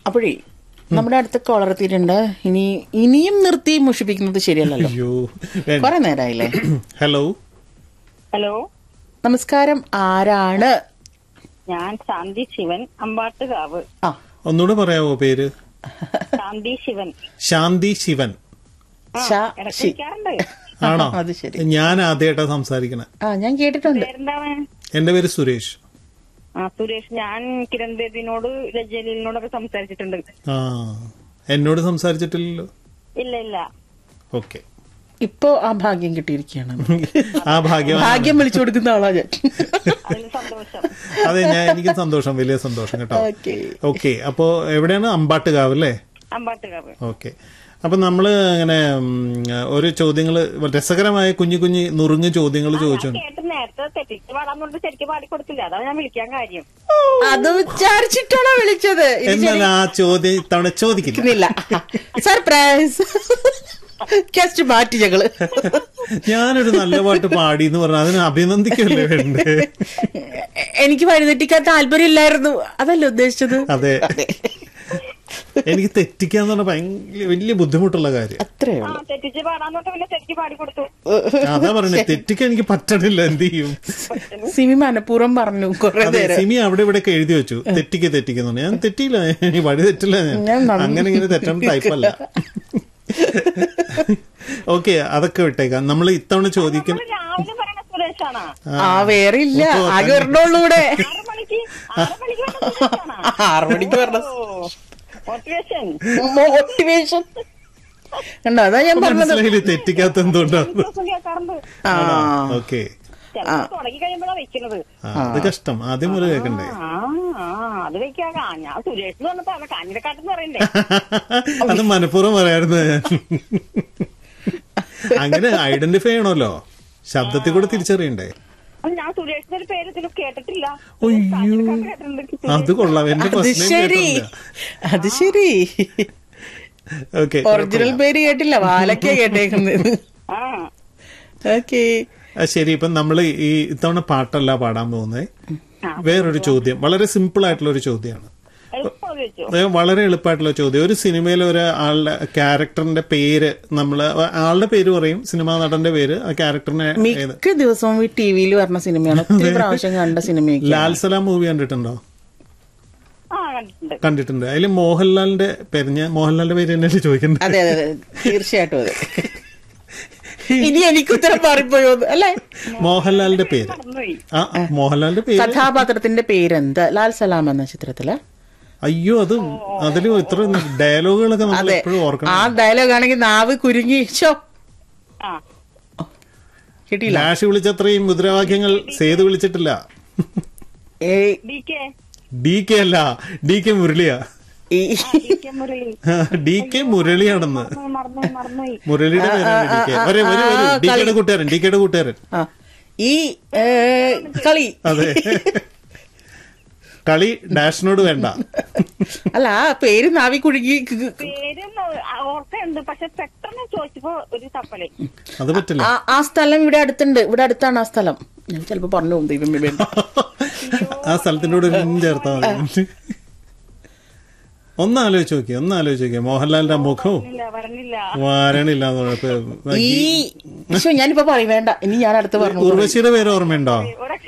അപ്പോഴേ നമ്മുടെ അടുത്ത കോളർ എത്തിയിട്ടുണ്ട് ഇനി ഇനിയും നിർത്തി മുഷിപ്പിക്കുന്നത് ശരിയല്ലല്ലോ അയ്യോ കുറെ നേരമായില്ലേ ഹലോ ഹലോ നമസ്കാരം ആരാണ് ഞാൻ ശാന്തി ശിവൻ അമ്പാട്ടുകാവ് ആ ഒന്നുകൂടെ പറയാവോ പേര് ശാന്തി ശിവൻ ശാന്തി ശിവൻ ആ, ശാ- ഇടയ്ക്ക് ശി. വിളിക്കാറുണ്ട് ആണോ അത് ശരി ഞാൻ ആദ്യമായിട്ടാ സംസാരിക്കണേ ആ ഞാൻ കേട്ടിട്ടുണ്ട് പേരെന്താണ് എന്റെ പേര് സുരേഷ് ആ സുരേഷ് ഞാൻ കിരൺ ബേബിനോട് രജലീലിനോടൊക്കെ സംസാരിച്ചിട്ടുണ്ട് ആ എന്നോട് സംസാരിച്ചിട്ടില്ലല്ലോ ഇല്ല ഇല്ല ഓക്കെ ഇപ്പോ ആ ഭാഗ്യം കിട്ടിയിരിക്കുകയാണ് ആ ഭാഗ്യം ഭാഗ്യം വിളിച്ചു കൊടുക്കുന്ന ആളാ ഞാൻ അതിൽ സന്തോഷം അതെ ഞാൻ എനിക്ക് സന്തോഷം വലിയ സന്തോഷം കേട്ടോ ഓക്കെ ഓക്കെ അപ്പോ എവിടെയാണ് അമ്പാട്ടുകാവ് അല്ലേ അമ്പാട്ടുകാവ് ഓക്കെ അപ്പൊ നമ്മള് ഇങ്ങനെ ഉം, ഒരു ചോദ്യങ്ങള് രസകരമായ കുഞ്ഞു കുഞ്ഞു നുറുങ്ങ് ചോദ്യങ്ങൾ ചോദിച്ചു കേട്ട് നേരത്തെ തെറ്റിച്ച് പാടാൻ കൊണ്ട് ശരിക്കും പാടിക്കൊടുത്തില്ല അതാണ് ഞാൻ വിളിക്കാൻ കാര്യം അത് വിചാരിച്ചിട്ടാണോ വിളിച്ചത് ഇത് എന്നാൽ ആ ചോദ്യം ഇത്തവണ ചോദിക്കില്ല ശരിക്കുന്നില്ല സർപ്രൈസ് ഗസ്റ്റ് മാറ്റി ഞങ്ങള് ഞാനൊരു നല്ല പാട്ട് പാടി എന്ന് പറഞ്ഞാൽ അതിന് അഭിനന്ദിക്കല്ലേ വേണ്ടേ എനിക്ക് വഴിതെറ്റിക്കാൻ താല്പര്യമില്ലായിരുന്നു അതല്ലേ ഉദ്ദേശിച്ചത് അതെ എനിക്ക് തെറ്റിക്കാന്ന് പറഞ്ഞാൽ ഭയങ്കര വലിയ ബുദ്ധിമുട്ടുള്ള കാര്യം അത്രേ ആ ഉള്ളൂ തെറ്റിച്ച് പാടാൻ തൊട്ട് പിന്നെ ശരിക്കും പാടിക്കൊടുത്തു അതാ പറഞ്ഞത് തെറ്റിക്കാൻ എനിക്ക് പറ്റണില്ല എന്ത് ചെയ്യും സിമി മനഃപൂർവ്വം പറഞ്ഞു കുറെ അതെ നേരം സിമി അവിടെ ഇവിടെ ഒക്കെ എഴുതി വെച്ചു തെറ്റിക്ക് തെറ്റിക്കുന്നു ഞാൻ തെറ്റിയില്ല എനിക്ക് വഴി തെറ്റില്ല ഞാൻ ഞാൻ നന്ന- അങ്ങനെ ഇങ്ങനെ തെറ്റണ ടൈപ്പല്ല ഓക്കെ അതൊക്കെ വിട്ടേക്കാം നമ്മൾ ഇത്തവണ ചോദിക്കും നമ്മള് രാവിലെ പറയണ സുരേഷാണ് ആ വേറെ ഇല്ല ഓ, ആകെ ഒരെണ്ണുള്ളൂ ഇവിടെ ആറ് മണിക്ക് ആറ് മണിക്ക് പറഞ്ഞ സുരേഷാണ് ആറു മണിക്ക് പറഞ്ഞ മോട്ടിവേഷൻ മോട്ടിവേഷൻ കണ്ടോ അതാ ഞാൻ പറഞ്ഞത് മനസ്സിലായില്ലേ തെറ്റിക്കാത്ത എന്തുകൊണ്ടാണ് ദിവസം കേൾക്കാറുണ്ട് ആ ഓക്കെ ചിലപ്പോ തുടങ്ങി കഴിയുമ്പോഴാണ് വെക്കുന്നത് അത് കഷ്ടം ആദ്യം മുതൽ കേൾക്കണ്ടേ ആ ആ അത് വെക്കാ ഞാൻ സുരേഷ് വന്നപ്പോ അവനെ കാഞ്ഞിരക്കാട്ടെന്ന് പറയണ്ടേ അത് മനഃപൂർവ്വം പറയായിരുന്നു ഞാൻ അങ്ങനെ ഐഡന്റിഫൈ ചെയ്യണമല്ലോ ശബ്ദത്തിൽ കൂടെ തിരിച്ചറിയണ്ടേ അത് ഞാൻ സുരേഷിന്റെ ഒരു പേര് ഇതിൽ കേട്ടിട്ടില്ല അയ്യോ കാഞ്ഞിരക്കാട്ട് കേട്ടിട്ടുണ്ട് അത് കൊള്ളാം എന്റെ അത് ഫസ്റ്റ് ശരി അത് ശരി ഓക്കെ ഒറിജിനൽ പേര് കേട്ടില്ല വാലക്ക കേട്ടേക്കുന്നത് ആ ഓക്കെ ശരി ഇപ്പം നമ്മൾ ഈ ഇത്തവണ പാട്ടല്ല പാടാൻ പോകുന്നത് വേറൊരു ചോദ്യം വളരെ സിമ്പിൾ ആയിട്ടുള്ള ഒരു ചോദ്യമാണ് എളുപ്പം ചോദിച്ചു അതായത് വളരെ എളുപ്പമായിട്ടുള്ള ചോദ്യം ഒരു സിനിമയിലെ ഒരു ആളുടെ ക്യാരക്ടറിന്റെ പേര് നമ്മൾ ആളുടെ പേര് പറയും സിനിമാ നടന്റെ പേര് ആ ക്യാരക്ടറിനെ ഏത് മിക്ക ദിവസവും ഈ ടി വിയിൽ വരുന്ന സിനിമയാണ് ഒത്തിരി പ്രാവശ്യം കണ്ട സിനിമയൊക്കെ ലാൽ സലാം മൂവി കണ്ടിട്ടുണ്ടോ ആ കണ്ടിട്ടുണ്ട് കണ്ടിട്ടുണ്ട് അതിൽ മോഹൻലാലിന്റെ പേര് ഞാൻ മോഹൻലാലിന്റെ പേര് തന്നെയല്ലേ ചോദിക്കുന്നത് അതെ അതെ അതെ തീർച്ചയായിട്ടും അതെ ഇനി എനിക്ക് ഉത്തരം മാറിപ്പോയോ എന്ന്, അല്ലേ മോഹൻലാലിന്റെ പേര് മറന്നുപോയി ആ മോഹൻലാലിന്റെ പേര് കഥാപാത്രത്തിന്റെ പേരെന്ത് ലാൽ സലാം എന്ന ചിത്രത്തില് അയ്യോ അത് അതില് ഇത്ര ഡയലോഗുകളൊക്കെ നമ്മൾ അതെ എപ്പോഴും ഓർക്കണം ആ ഡയലോഗ് ആണെങ്കിൽ നാവ് കുരുങ്ങി ഷോ ആ കിട്ടിയില്ല ലാഷ് വിളിച്ചത്രയും മുദ്രാവാക്യങ്ങൾ സേതു വിളിച്ചിട്ടില്ല ഏയ് ഡി കെ ഡി കെ അല്ല ഡി കെ മുരളിയാ ഈ D K Murali D K മുരളിയാണെന്ന് മറന്നുപോയി മറന്നുപോയി മുരളിയുടെ പേരാണ് ഡി കെ വരെ വരൂ വരൂ ഡി കെയുടെ കൂട്ടുകാരൻ ഡി കെയുടെ കൂട്ടുകാരൻ ആ ഈ ഏ, കളി അതെ കളി ഡാഷിനോട് വേണ്ട അല്ല ആ പേര് നാവി കുഴുകി ക- ക- പേര് ഓർക്കുന്നുണ്ട് പക്ഷെ പെട്ടെന്ന് ചോദിച്ചപ്പോ ഒരു തപ്പല് അത് പറ്റില്ല ആ- ആ സ്ഥലം ഇവിടെ അടുത്തുണ്ട് ഇവിടെ അടുത്താണ് ആ സ്ഥലം ഞാൻ ചിലപ്പോ പറഞ്ഞു പോകും ദൈവം വേണ്ട ആ സ്ഥലത്തിനോട് ഒരു ഇൻ ചേർത്താ മതി ഒന്ന് ആലോചിച്ച് നോക്കിയേ ഒന്ന് ആലോചിച്ച് നോക്കിയേ മോഹൻലാലിന്റെ ആ മുഖവും ഇല്ല പറഞ്ഞില്ല വരണില്ല എന്ന് പറഞ്ഞപ്പോ ഈ പക്ഷെ ഞാനിപ്പോ പറയും വേണ്ട ഇനി ഞാൻ അടുത്ത് പറഞ്ഞു ഉർവശിയുടെ പേര് ഓർമ്മയുണ്ടോ ഒരു